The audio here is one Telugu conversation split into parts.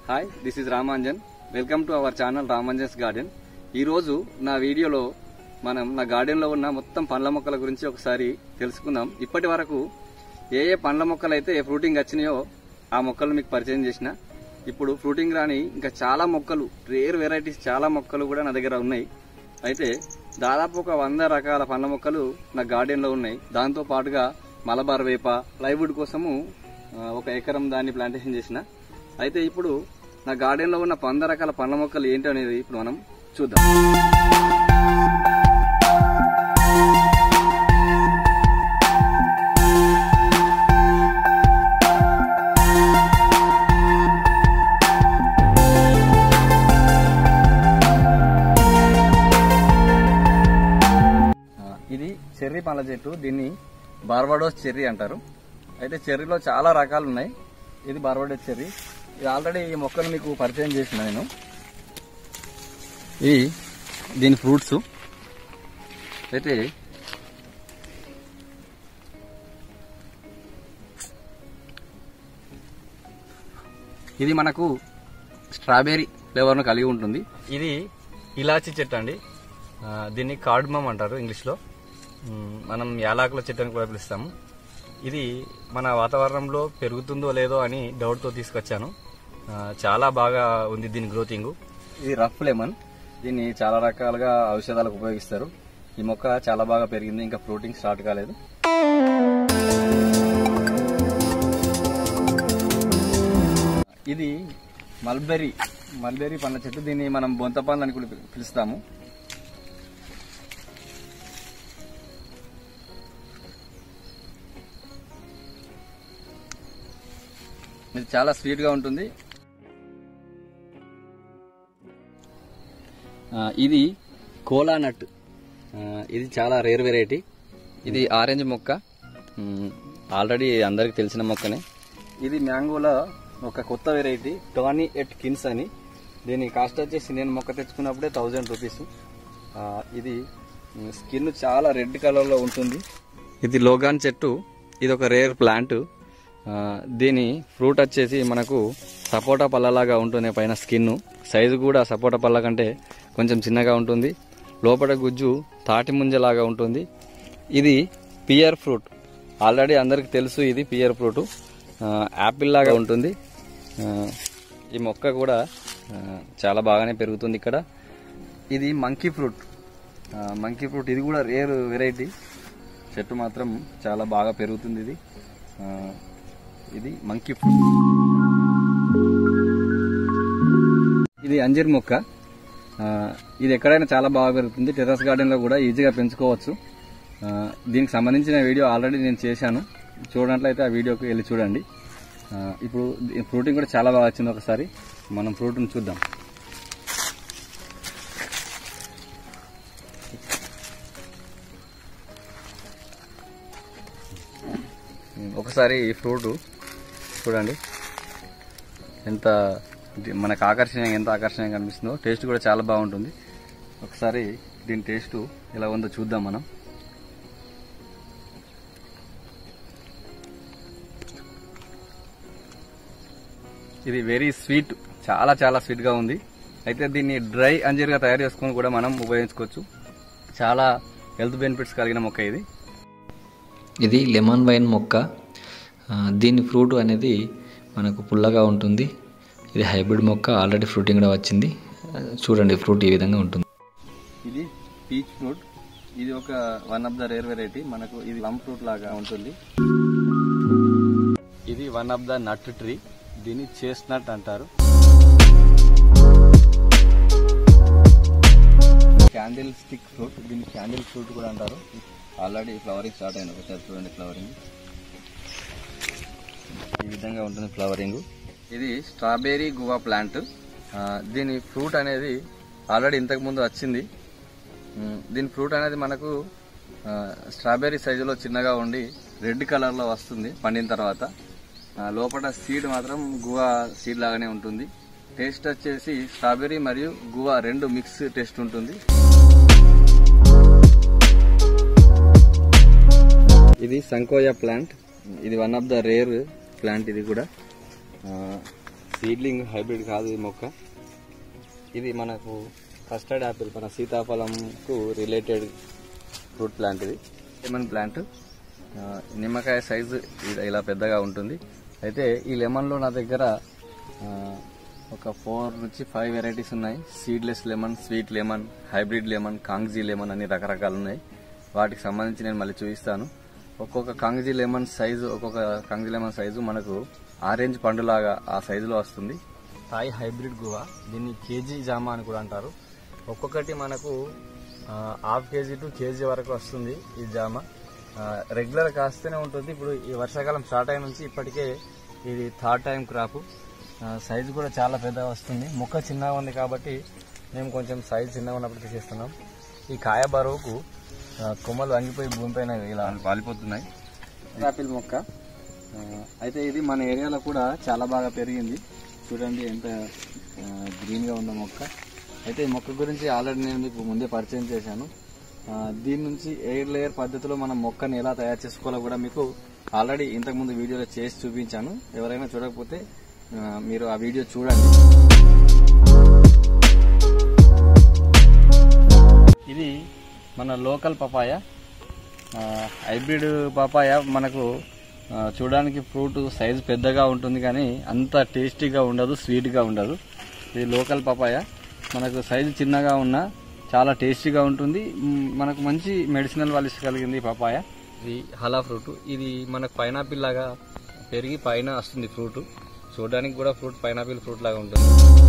Hi this is Ramanjan welcome to our channel Ramanjan's garden ఈరోజు నా వీడియోలో మనం నా గార్డెన్లో ఉన్న మొత్తం పండ్ల మొక్కల గురించి ఒకసారి తెలుసుకుందాం ఇప్పటి వరకు ఏ ఏ పండ్ల మొక్కలు అయితే ఏ ఫ్రూటింగ్ వచ్చినాయో ఆ మొక్కలు మీకు పరిచయం చేసిన ఇప్పుడు ఫ్రూటింగ్ రాని ఇంకా చాలా మొక్కలు రేర్ వెరైటీస్ చాలా మొక్కలు కూడా నా దగ్గర ఉన్నాయి అయితే దాదాపు ఒక వంద రకాల పండ్ల మొక్కలు నా గార్డెన్లో ఉన్నాయి దాంతో పాటుగా మలబార్ వేప ప్లైవుడ్ కోసము ఆ, ఒక ఎకరం దాన్ని ప్లాంటేషన్ చేసిన అయితే ఇప్పుడు నా గార్డెన్లో ఉన్న వంద రకాల పండ్ల మొక్కలు ఏంటి అనేది ఇప్పుడు మనం చూద్దాం ఆ, ఇది చెర్రీ పండ్ల చెట్టు దీన్ని బార్బడోస్ చెర్రీ అంటారు అయితే చెర్రీలో చాలా రకాలు ఉన్నాయి ఇది బార్బడోస్ చెర్రీ ఇది ఆల్రెడీ ఈ మొక్కను మీకు పరిచయం చేసిన నేను ఇది దీని ఫ్రూట్స్ అయితే ఇది మనకు స్ట్రాబెర్రీ ఫ్లేవర్ను కలిగి ఉంటుంది ఇది ఇలాచి చెట్టు అండి ఆ, దీన్ని కార్డ్మమ్ అంటారు ఇంగ్లీష్లో మ్, మనం యాలాకుల చెట్టు అని కూడా పిలుస్తాము ఇది మన వాతావరణంలో పెరుగుతుందో లేదో అని డౌట్తో తీసుకొచ్చాను ఆ, చాలా బాగా ఉంది దీని గ్రోతింగ్ ఇది రఫ్ లెమన్ దీన్ని చాలా రకాలుగా ఔషధాలకు ఉపయోగిస్తారు ఈ మొక్క చాలా బాగా పెరిగింది ఇంకా ఫ్రూటింగ్ స్టార్ట్ కాలేదు ఇది మల్బెరీ మల్బెరీ పండ్ల చెట్టు దీన్ని మనం బొంత పండ్లు అని కూడా పిలు- పిలుస్తాము ఇది చాలా స్వీట్ గా ఉంటుంది ఆ, ఇది కోలా నట్ ఆ, ఇది చాలా రేర్ వెరైటీ ఇది ఆరెంజ్ మొక్క మ్, ఆల్రెడీ అందరికి తెలిసిన మొక్కనే ఇది మ్యాంగోలో ఒక కొత్త వెరైటీ టానీ ఎట్ కిన్స్ అని దీని కాస్ట్ వచ్చేసి నేను మొక్క తెచ్చుకున్నప్పుడే థౌజండ్ రూపీస్ ఇది మ్, స్కిన్ చాలా రెడ్ కలర్లో ఉంటుంది ఇది లోగాన్ చెట్టు ఇది ఒక రేర్ ప్లాంట్ ఆ, దీని ఫ్రూట్ వచ్చేసి మనకు సపోటా పళ్ళలాగా ఉంటుంది పైన స్కిన్ సైజు కూడా సపోటా పళ్ళ కంటే కొంచెం చిన్నగా ఉంటుంది లోపల గుజ్జు తాటి ముంజలాగా ఉంటుంది ఇది పియర్ ఫ్రూట్ ఆల్రెడీ అందరికి తెలుసు ఇది పియర్ ఫ్రూట్ యాపిల్ లాగా ఉంటుంది ఆ, ఈ మొక్క కూడా ఆ, చాలా బాగానే పెరుగుతుంది ఇక్కడ ఇది మంకీ ఫ్రూట్ మంకీ ఫ్రూట్ ఇది కూడా రేర్ వెరైటీ చెట్టు మాత్రం చాలా బాగా పెరుగుతుంది ఇది ఆ, ఇది మంకీ ఫ్రూట్ ఇది అంజీర్ మొక్క ఆ, ఇది ఎక్కడైనా చాలా బాగా పెరుగుతుంది టెర్రస్ గార్డెన్ లో కూడా ఈజీగా పెంచుకోవచ్చు ఆ, దీనికి సంబంధించిన వీడియో ఆల్రెడీ నేను చేశాను చూడనట్లయితే ఆ వీడియోకి వెళ్ళి చూడండి ఆ, ఇప్పుడు ఫ్రూటింగ్ కూడా చాలా బాగా వచ్చింది ఒకసారి మనం ఫ్రూట్ని చూద్దాం ఒకసారి ఈ ఫ్రూట్ చూడండి ఎంత ఇది మనకు ఆకర్షణీయంగా ఎంత ఆకర్షణీయంగా కనిపిస్తుందో టేస్ట్ కూడా చాలా బాగుంటుంది ఒకసారి దీని టేస్ట్ ఎలా ఉందో చూద్దాం మనం ఇది వెరీ స్వీట్ చాలా చాలా స్వీట్ గా ఉంది అయితే దీన్ని డ్రై అంజీర్గా తయారు చేసుకొని కూడా మనం ఉపయోగించుకోవచ్చు చాలా హెల్త్ బెనిఫిట్స్ కలిగిన మొక్క ఇది ఇది లెమన్ వైన్ మొక్క ఆ, దీని ఫ్రూట్ అనేది మనకు పుల్లగా ఉంటుంది ఇది హైబ్రిడ్ మొక్క ఆల్రెడీ ఫ్రూటింగ్ కూడా వచ్చింది ఆ, చూడండి ఫ్రూట్ ఈ విధంగా ఉంటుంది ఇది పీచ్ ఫ్రూట్ ఇది ఒక one of the rare variety మనకు ఇది లమ్ ఫ్రూట్ లాగా ఉంటుంది ఇది one of the nut tree దీన్ని చేస్ నట్ అంటారు క్యాండిల్ స్టిక్ ఫ్రూట్ దీన్ని క్యాండిల్ ఫ్రూట్ కూడా అంటారు ఆల్రెడీ ఫ్లవరింగ్ స్టార్ట్ అయింది ఒకసారి చూడండి ఫ్లవరింగ్ ఈ విధంగా ఉంటుంది ఫ్లవరింగ్ ఇది స్ట్రాబెర్రీ గువా ప్లాంట్ ఆ, దీని ఫ్రూట్ అనేది ఆల్రెడీ ఇంతకు ముందు వచ్చింది మ్, దీని ఫ్రూట్ అనేది మనకు ఆ, స్ట్రాబెర్రీ సైజులో చిన్నగా ఉండి రెడ్ కలర్లో వస్తుంది పండిన తర్వాత ఆ, లోపల సీడ్ మాత్రం గువా సీడ్ లాగానే ఉంటుంది టేస్ట్ వచ్చేసి స్ట్రాబెర్రీ మరియు గువా రెండు మిక్స్ టేస్ట్ ఉంటుంది ఇది సంకోయా ప్లాంట్ ఇది one of the rare plant ఇది కూడా ఆ, సీడ్లింగ్ హైబ్రిడ్ కాదు ఈ మొక్క ఇది మనకు కస్టర్డ్ యాపిల్ మన సీతాఫలంకు రిలేటెడ్ ఫ్రూట్ ప్లాంట్ ఇది లెమన్ ప్లాంట్ ఆ, నిమ్మకాయ సైజు ఇలా- ఇలా పెద్దగా ఉంటుంది అయితే ఈ లెమన్లో నా దగ్గర ఆ, ఒక ఫోర్ నుంచి ఫైవ్ వెరైటీస్ ఉన్నాయి seedless lemon sweet lemon hybrid lemon కాంగ్జీ లెమన్ అని రకరకాలు ఉన్నాయి వాటికి సంబంధించి నేను మళ్ళీ చూపిస్తాను ఒక్కొక్క కాంగ్జీ లెమన్ సైజు ఒక్కొక్క కాంగ్జీ లెమన్ సైజు మనకు ఆరెంజ్ పండులాగా ఆ సైజులో వస్తుంది థాయ్ హైబ్రిడ్ గువా దీన్ని కేజీ జామా అని కూడా అంటారు ఒక్కొక్కటి మనకు ఆ, హాఫ్ కేజీ టు కేజీ వరకు వస్తుంది ఈ జామ ఆ, రెగ్యులర్ కాస్తూనే ఉంటుంది ఇప్పుడు ఈ వర్షాకాలం స్టార్ట్ అయిన నుంచి ఇప్పటికే ఇది థర్డ్ టైం క్రాప్ ఆ, సైజు కూడా చాలా పెద్దగా వస్తుంది మొక్క చిన్నగా ఉంది కాబట్టి మేము కొంచెం సైజు చిన్నగా ఉన్నప్పుడు తీసేస్తున్నాం ఈ కాయ బరువుకు ఆ, కొమ్మలు వంగిపోయి భూమిపైన ఇలా వాలిపోతున్నాయి ఆపిల్ మొక్క ఆ, అయితే ఇది మన ఏరియాలో కూడా చాలా బాగా పెరిగింది చూడండి ఎంత గ్రీన్గా ఉందో మొక్క అయితే ఈ మొక్క గురించి ఆల్రెడీ నేను మీకు ముందే పరిచయం చేశాను ఆ, దీని నుంచి ఎయిర్ లేయర్ పద్ధతిలో మనం మొక్కని ఎలా తయారు చేసుకోవాలో కూడా మీకు ఆల్రెడీ ఇంతకుముందు వీడియోలో చేసి చూపించాను ఎవరైనా చూడకపోతే ఆ, మీరు ఆ వీడియో చూడండి ఇది మన లోకల్ పపాయ ఆ, హైబ్రిడ్ పపాయ మనకు ఆ, చూడడానికి ఫ్రూట్ సైజు పెద్దగా ఉంటుంది కానీ అంత టేస్టీగా ఉండదు స్వీట్గా ఉండదు ఇది లోకల్ పపాయ మనకు సైజు చిన్నగా ఉన్నా చాలా టేస్టీగా ఉంటుంది మ్, మనకు మంచి మెడిసినల్ వాల్యూస్ కలిగింది ఈ పపాయ ఇది హలా ఫ్రూట్ ఇది మనకు పైనాపిల్ లాగా పెరిగి పైన వస్తుంది ఫ్రూట్ చూడడానికి కూడా ఫ్రూట్ పైనాపిల్ ఫ్రూట్ లాగా ఉంటుంది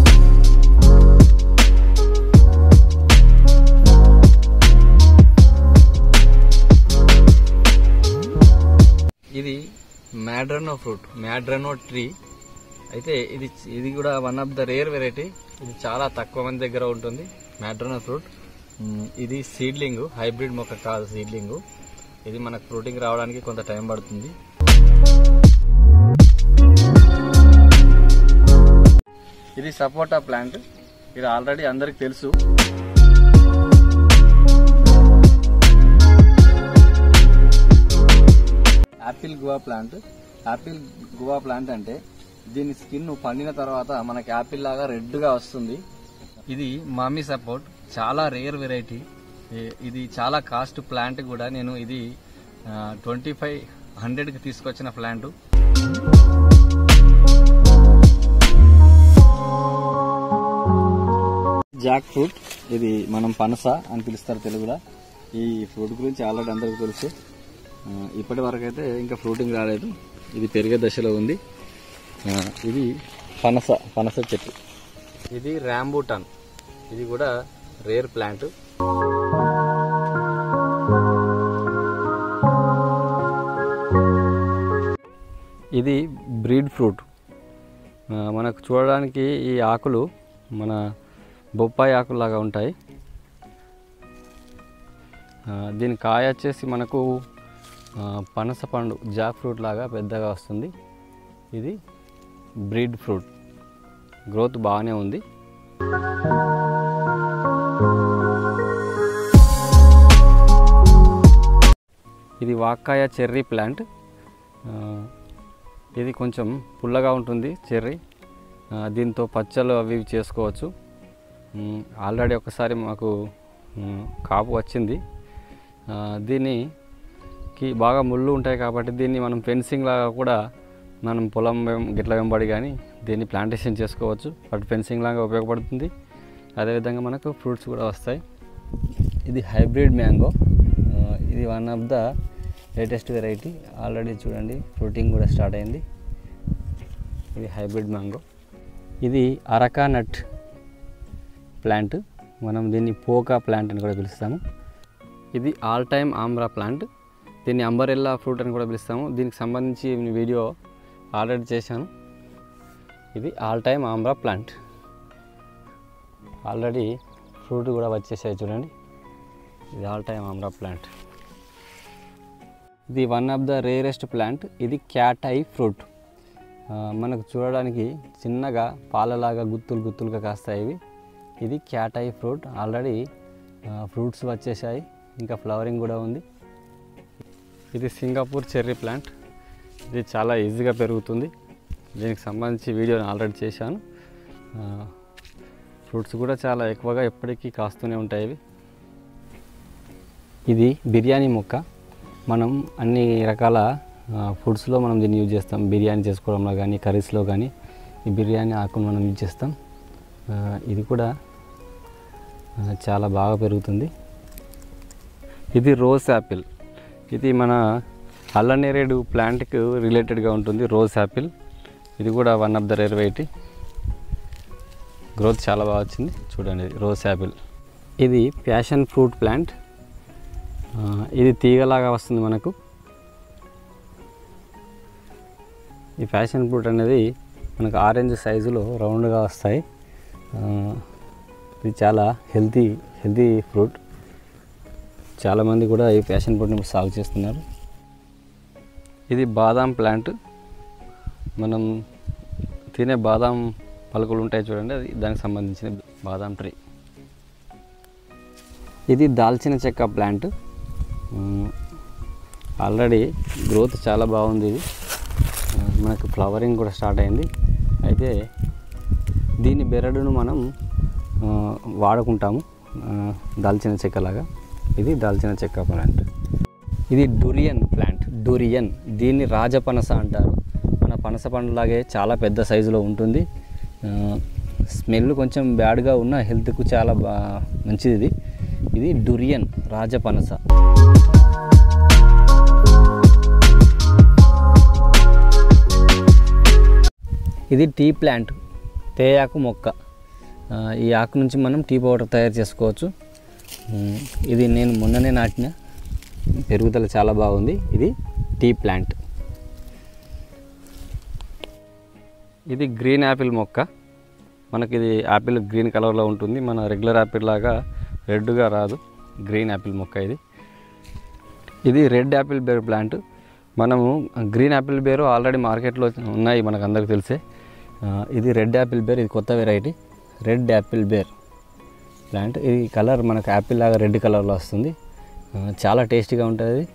ఇది మ్యాడ్రనో ఫ్రూట్ మ్యాడ్రనో ట్రీ అయితే ఇది ఇది కూడా one of the rare variety ఇది చాలా తక్కువ మంది దగ్గర ఉంటుంది మ్యాడ్రనో ఫ్రూట్ మ్, ఇది సీడ్లింగ్ హైబ్రిడ్ మొక్క కాదు సీడ్లింగ్ ఇది మనకు ఫ్రూటింగ్ రావడానికి కొంత టైం పడుతుంది ఇది సపోటా ప్లాంట్ ఇది ఆల్రెడీ అందరికి తెలుసు apple guava plant apple guava plant అంటే దీని స్కిన్ పండిన తర్వాత మనకి యాపిల్ లాగా రెడ్ గా వస్తుంది ఇది మామీ సపోర్ట్ చాలా రేర్ వెరైటీ ఇది చాలా కాస్ట్ ప్లాంట్ కూడా నేను ఇది ట్వంటీ ఫైవ్ హండ్రెడ్కి తీసుకొచ్చిన ప్లాంట్ జాక్ ఫ్రూట్ ఇది మనం పనస అని పిలుస్తారు తెలుగులో ఈ ఫ్రూట్ గురించి ఆల్రెడీ అందరికీ తెలుసు ఆ, ఇప్పటి వరకు అయితే ఇంకా ఫ్రూటింగ్ రాలేదు ఇది పెరిగే దశలో ఉంది ఆ, ఇది పనస పనస చెట్టు ఇది ర్యాంబూటాన్ ఇది కూడా రేర్ ప్లాంట్ ఇది బ్రీడ్ ఫ్రూట్ ఆ, మనకు చూడడానికి ఈ ఆకులు మన బొప్పాయి ఆకులాగా ఉంటాయి ఆ, దీని కాయ వచ్చేసి మనకు ఆ, పనస పండు జాక్ ఫ్రూట్ లాగా పెద్దగా వస్తుంది ఇది బ్రీడ్ ఫ్రూట్ గ్రోత్ బాగానే ఉంది ఇది వాక్కాయ చెర్రీ ప్లాంట్ ఆ, ఇది కొంచెం పుల్లగా ఉంటుంది చెర్రీ ఆ, దీంతో పచ్చళ్ళు అవి ఇవి చేసుకోవచ్చు మ్, ఆల్రెడీ ఒకసారి మాకు మ్, కాపు వచ్చింది ఆ, దీనికి బాగా ముళ్ళు ఉంటాయి కాబట్టి దీన్ని మనం ఫెన్సింగ్ లాగా కూడా మనం పొలం వెం- గిట్ల వెంబడి కానీ దీన్ని ప్లాంటేషన్ చేసుకోవచ్చు బట్ ఫెన్సింగ్ లాగా ఉపయోగపడుతుంది అదేవిధంగా మనకు ఫ్రూట్స్ కూడా వస్తాయి ఇది హైబ్రిడ్ మ్యాంగో ఆ, ఇది one of the latest variety already చూడండి ఫ్రూటింగ్ కూడా స్టార్ట్ అయింది ఇది హైబ్రిడ్ మ్యాంగో ఇది అరకా నట్ ప్లాంట్ మనం దీన్ని పోకా ప్లాంట్ అని కూడా పిలుస్తాము ఇది ఆల్ టైమ్ ఆమ్రా ప్లాంట్ దీన్ని అంబరెల్లా ఫ్రూట్ అని కూడా పిలుస్తాము దీనికి సంబంధించి నేను వీడియో ఆల్రెడీ చేశాను ఇది ఆల్ టైమ్ ఆమ్రా ప్లాంట్ ఆల్రెడీ ఫ్రూట్ కూడా వచ్చేసాయి చూడండి ఇది ఆల్ టైమ్ ఆమ్రా ప్లాంట్ ఇది one of the rarest plant ఇది క్యాట్ ఐ ఫ్రూట్ ఆ, మనకు చూడడానికి చిన్నగా పాలలాగా గుత్తులు గుత్తులుగా కాస్తాయి ఇవి ఇది cat eye fruit already fruits వచ్చేసాయి ఇంకా ఫ్లవరింగ్ కూడా ఉంది ఇది సింగపూర్ చెర్రీ ప్లాంట్ ఇది చాలా ఈజీగా పెరుగుతుంది దీనికి సంబంధించి వీడియోని ఆల్రెడీ చేశాను ఫ్రూట్స్ కూడా చాలా ఎక్కువగా ఎప్పటికీ కాస్తూనే ఉంటాయి ఇవి ఇది బిర్యానీ మొక్క మనం అన్ని రకాల ఫుడ్స్లో మనం దీన్ని యూజ్ చేస్తాం బిర్యానీ చేసుకోవడంలో కానీ కర్రీస్లో కానీ ఈ బిర్యానీ ఆకును మనం యూజ్ చేస్తాం ఆ, ఇది కూడా ఆ, చాలా బాగా పెరుగుతుంది ఇది రోజ్ యాపిల్ ఇది మన అల్లనేరేడు ప్లాంట్కి రిలేటెడ్గా ఉంటుంది రోజ్ యాపిల్ ఇది కూడా one of the rare variety growth చాలా బాగా వచ్చింది చూడండి ఇది రోజ్ యాపిల్ ఇది ప్యాషన్ ఫ్రూట్ ప్లాంట్ ఆ, ఇది తీగలాగా వస్తుంది మనకు ఈ ప్యాషన్ ఫ్రూట్ అనేది మనకు ఆరెంజ్ సైజులో రౌండ్గా వస్తాయి ఆ, ఇది చాలా హెల్తీ హెల్తీ ఫ్రూట్ చాలామంది కూడా ఈ ప్యాషన్ ఫ్రూట్ని సాగు చేస్తున్నారు ఇది బాదాం ప్లాంట్ మనం తినే బాదాం పలుకులు ఉంటాయి చూడండి అది దానికి సంబంధించిన బాదాం ట్రీ ఇది దాల్చిన చెక్క ప్లాంట్ ఆల్రెడీ గ్రోత్ చాలా బాగుంది ఇది ఆ, మనకు ఫ్లవరింగ్ కూడా స్టార్ట్ అయింది అయితే దీని బెరడును మనం ఆ, వాడుకుంటాము ఆ, దాల్చిన చెక్కలాగా ఇది దాల్చిన చెక్క ప్లాంట్ ఇది డురియన్ ప్లాంట్ డురియన్ దీన్ని రాజపనస అంటారు మన పనస పండులాగే చాలా పెద్ద సైజులో ఉంటుంది స్మెల్ కొంచెం బ్యాడ్గా ఉన్న హెల్త్కు చాలా బా మంచిది ఇది ఇది డురియన్ రాజపనస ఇది టీ ప్లాంట్ తేయాకు మొక్క ఆ, ఈ ఆకు నుంచి మనం టీ పౌడర్ తయారు చేసుకోవచ్చు ఉమ్, ఇది నేను మొన్ననే నాటిన పెరుగుదల చాలా బాగుంది ఇది టీ ప్లాంట్ ఇది గ్రీన్ యాపిల్ మొక్క మనకి ఇది యాపిల్ గ్రీన్ కలర్లో ఉంటుంది మన రెగ్యులర్ యాపిల్ లాగా రెడ్గా రాదు గ్రీన్ యాపిల్ మొక్క ఇది ఇది రెడ్ యాపిల్ బేర్ ప్లాంట్ మనము గ్రీన్ యాపిల్ బేరు ఆల్రెడీ మార్కెట్లో ఉన్నాయి మనకు అందరికి తెలిసే ఆ, ఇది రెడ్ యాపిల్ బేర్ ఇది కొత్త variety red apple pear plant ఇది కలర్ మనకు యాపిల్ లాగా రెడ్ కలర్లో వస్తుంది ఆ, చాలా టేస్టీగా ఉంటుంది ఇది.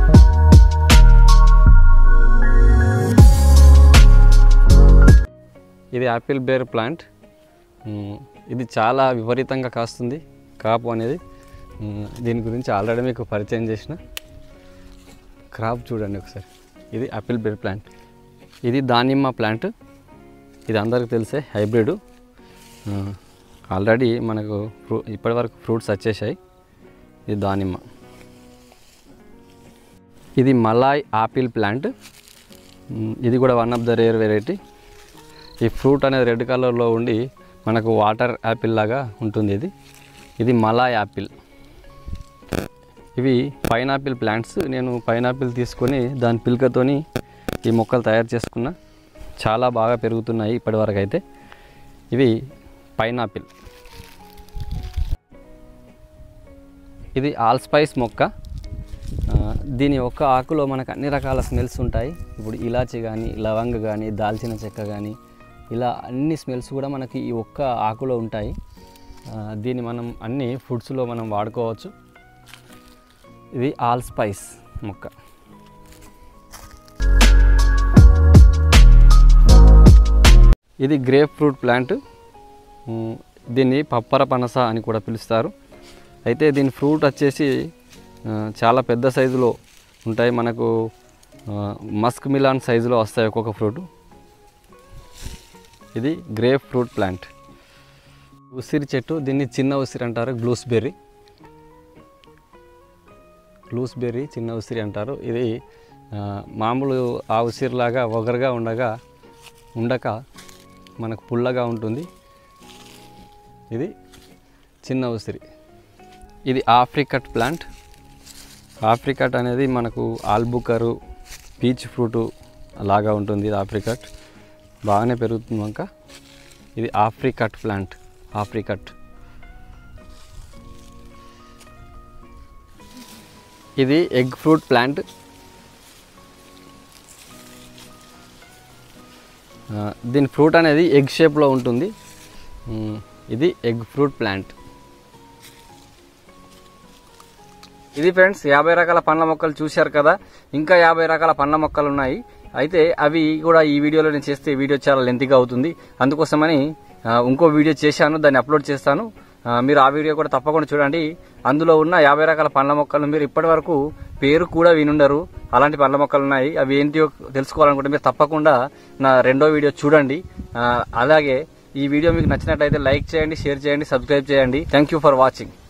ఇది యాపిల్ బేర్ ప్లాంట్ ఉమ్, ఇది చాలా విపరీతంగా కాస్తుంది కాపు అనేది ఉమ్, దీని గురించి ఆల్రెడీ మీకు పరిచయం చేసిన క్రాప్ చూడండి ఒకసారి ఇది యాపిల్ బేర్ ప్లాంట్ ఇది దానిమ్మ ప్లాంట్ ఇది అందరికీ తెలిసే హైబ్రిడ్ ఆల్రెడీ మనకు ఫ్రూ ఇప్పటివరకు ఫ్రూట్స్ వచ్చేసాయి ఇది దానిమ్మ ఇది మలాయ్ ఆపిల్ ప్లాంట్ ఉమ్, ఇది కూడా one of the rare variety ఈ ఫ్రూట్ అనేది రెడ్ కలర్లో ఉండి మనకు వాటర్ యాపిల్ లాగా ఉంటుంది ఇది ఇది మలాయ్ యాపిల్ ఇవి పైనాపిల్ ప్లాంట్స్ నేను పైనాపిల్ తీసుకొని దాని పిల్కతోని ఈ మొక్కలు తయారు చేసుకున్నా చాలా బాగా పెరుగుతున్నాయి ఇప్పటివరకు అయితే ఇవి పైనాపిల్ ఇది ఆల్ స్పైస్ మొక్క ఆ, దీని ఒక్క ఆకులో మనకు అన్ని రకాల స్మెల్స్ ఉంటాయి ఇప్పుడు ఇలాచి కానీ లవంగ కానీ దాల్చిన చెక్క కానీ ఇలా అన్ని స్మెల్స్ కూడా మనకి ఈ ఒక్క ఆకులో ఉంటాయి ఆ, దీన్ని మనం అన్ని ఫుడ్స్లో మనం వాడుకోవచ్చు ఇది ఆల్ స్పైస్ మొక్క ఇది గ్రేప్ ఫ్రూట్ ప్లాంట్ ఉమ్, దీన్ని పప్పర పనస అని కూడా పిలుస్తారు అయితే దీని ఫ్రూట్ వచ్చేసి ఆ, చాలా పెద్ద సైజులో ఉంటాయి మనకు మస్క్ మిలాన్ సైజులో వస్తాయి ఒక్కొక్క ఫ్రూట్ ఇది గ్రేప్ ఫ్రూట్ ప్లాంట్ ఉసిరి చెట్టు దీన్ని చిన్న ఉసిరి అంటారు గ్లూస్బెర్రీ గ్లూస్బెర్రీ చిన్న ఉసిరి అంటారు ఇది ఆ, మామూలు ఆ ఉసిరిలాగా ఒగరుగా ఉండగా ఉండక మనకు పుల్లగా ఉంటుంది ఇది చిన్న ఉసిరి ఇది ఆఫ్రికట్ ప్లాంట్ ఆఫ్రికట్ అనేది మనకు ఆల్బుకరు పీచ్ ఫ్రూటు లాగా ఉంటుంది ఇది ఆఫ్రికట్ బాగానే పెరుగుతుంది వంక ఇది ఆఫ్రికట్ ప్లాంట్ ఆఫ్రికట్ ఇది ఎగ్ ఫ్రూట్ ప్లాంట్ ఆ, దీని ఫ్రూట్ అనేది ఎగ్ షేప్లో ఉంటుంది ఉమ్, ఇది ఎగ్ ఫ్రూట్ ప్లాంట్ ఇది ఫ్రెండ్స్ యాభై రకాల పండ్ల మొక్కలు చూశారు కదా ఇంకా యాభై రకాల పండ్ల మొక్కలు ఉన్నాయి అయితే అవి కూడా ఈ వీడియోలో నేను చేస్తే వీడియో చాలా లెంతీగా అవుతుంది అందుకోసమని ఆ, ఇంకో వీడియో చేశాను దాన్ని అప్లోడ్ చేస్తాను ఆ, మీరు ఆ వీడియో కూడా తప్పకుండా చూడండి అందులో ఉన్న యాభై రకాల పండ్ల మొక్కలు మీరు ఇప్పటి వరకు పేరు కూడా వినుండరు అలాంటి పండ్ల మొక్కలు ఉన్నాయి అవి ఏంటియో తెలుసుకోవాలనుకుంటే మీరు తప్పకుండా నా రెండో వీడియో చూడండి ఆ, అలాగే ఈ వీడియో మీకు నచ్చినట్లయితే లైక్ చేయండి షేర్ చేయండి సబ్స్క్రైబ్ చేయండి థ్యాంక్ యూ ఫర్ వాచింగ్